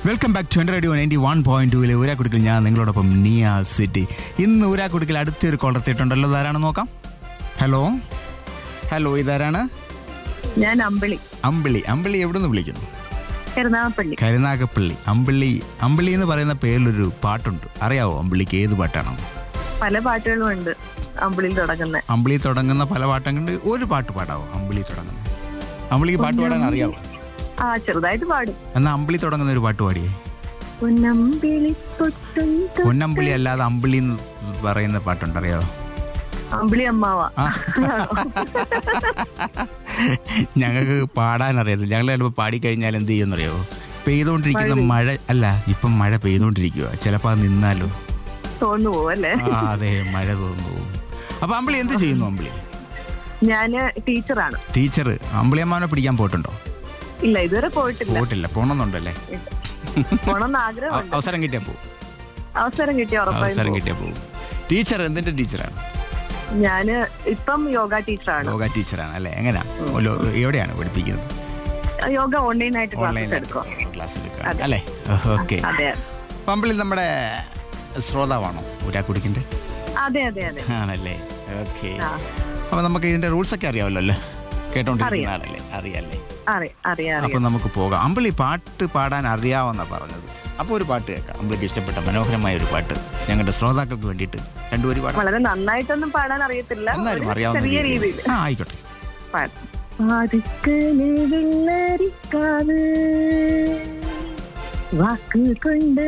Welcome back to radio ninety one point ടൂവിലെ ഊരാക്കുടുക്കിൽ ഞാൻ നിങ്ങളോടൊപ്പം നിയ സിറ്റി ഇന്ന് ഊരാക്കുടുക്കിൽ അടുത്തൊരു കോൾ എത്തിയിട്ടുണ്ടല്ലോ ഇതാരാണെന്ന് നോക്കാം ഹലോ ഹലോ ഇതാരാണ് ഞാൻ അമ്പിളി അമ്പിളി അമ്പിളി എവിടെ നിന്ന് വിളിക്കുന്നു കരുനാഗപ്പള്ളി കരുനാഗപ്പള്ളി അമ്പിളി അമ്പിളി എന്ന് പറയുന്ന പേരിലൊരു പാട്ടുണ്ട് അറിയാവോ അമ്പിളിക്ക് ഏത് പാട്ടാണോ പല പാട്ടുകളും ഉണ്ട് അമ്പിളിയിൽ തുടങ്ങുന്ന അമ്പിളി തുടങ്ങുന്ന പല പാട്ടുണ്ട് ഒരു പാട്ട് പാടാവോ അമ്പിളി തുടങ്ങുന്ന അമ്പിളിക്ക് പാട്ട് പാടാൻ അറിയാവോ ആ ചെറുതായിട്ട് പാടും എന്നാ അമ്പിളി തുടങ്ങുന്ന ഒരു പാട്ട് പാടിയേ പൊന്നമ്പിളി തൊട്ടും തൊ- പൊന്നമ്പിളി അല്ലാതെ അമ്പിളി എന്ന് പറയുന്ന പാട്ടുണ്ട് അറിയാവോ അമ്പിളി അമ്മാവ ആ. ഞങ്ങൾക്ക് പാടാൻ അറിയത്തില്ല ഞങ്ങൾ ചിലപ്പോൾ പാടിക്കഴിഞ്ഞാൽ എന്ത് ചെയ്യുമെന്നറിയാവോ പെയ്തുകൊണ്ടിരിക്കുന്ന മഴ അല്ല ഇപ്പം മഴ പെയ്തുകൊണ്ടിരിക്കുക ചിലപ്പോൾ അത് നിന്നാലോ തോന്നു പോവും അല്ലേ ആ അതെ മഴ തോന്നുന്നു അപ്പൊ അമ്പിളി എന്ത് ചെയ്യുന്നു അമ്പിളി ഞാന് ടീച്ചറാണ് ടീച്ചർ അമ്പിളിയമ്മാവനെ പിടിക്കാൻ പോയിട്ടുണ്ടോ ഇല്ല ഇതുവരെ പോയിട്ടില്ല പോയിട്ടില്ല പോണമെന്നുണ്ടല്ലേ പോണെന്ന് അവ- ആഗ്രഹമുണ്ട് അവസരം കിട്ടിയാ പോകും അവസരം കിട്ടിയ അവസരം ഉറപ്പായും കിട്ടിയാ പോകും ടീച്ചർ എന്തിന്റെ ടീച്ചറാണ് ഞാന് ഇപ്പം യോഗ ടീച്ചറാണ് യോഗ ടീച്ചറാണ് അല്ലേ എങ്ങനെയാ ലോ- എവിടെയാണ് പഠിപ്പിക്കുന്നത് യോഗ ഓൺലൈൻ ആയിട്ട് ക്ലാസ് ഓൺലൈനായിട്ട് എടുക്കും ക്ലാസ് എടുക്കുക അതെ. അല്ലേ ഓക്കെ അതെ പമ്പിളി നമ്മുടെ ശ്രോതാവാണോ ഊരാക്കുടിക്കിന്റെ അതെ അതെ അതെ ആണല്ലേ ഓക്കെ ആ അപ്പൊ നമുക്ക് ഇതിന്റെ റൂൾസ് ഒക്കെ അറിയാമല്ലോ അല്ലേ കേട്ടോണ്ടിരിക്കുന്ന അറിയാം. ആളല്ലേ അറിയാല്ലേ അറിയാം അറിയാം അപ്പൊ അറിയാം നമുക്ക് പോകാം അമ്പിളി പാട്ട് പാടാൻ അറിയാമെന്നാ പറഞ്ഞത് അപ്പൊ ഒരു പാട്ട് കേൾക്കാം അമ്പിളിക്ക് ഇഷ്ടപ്പെട്ട മനോഹരമായ ഒരു പാട്ട് ഞങ്ങളുടെ ശ്രോതാക്കൾക്ക് വേണ്ടിയിട്ട് രണ്ടുപേരും പാടാം വളരെ നന്നായിട്ടൊന്നും പാടാൻ അറിയത്തില്ല എന്നാലും ഒരു അറിയാവുന്ന ചെറിയ രീതിയിൽ. രീതിയിൽ ആ ആയിക്കോട്ടെ പാടും വാതുക്കലെ വെള്ളരിക്കാവ് വാക്കുകൊണ്ട്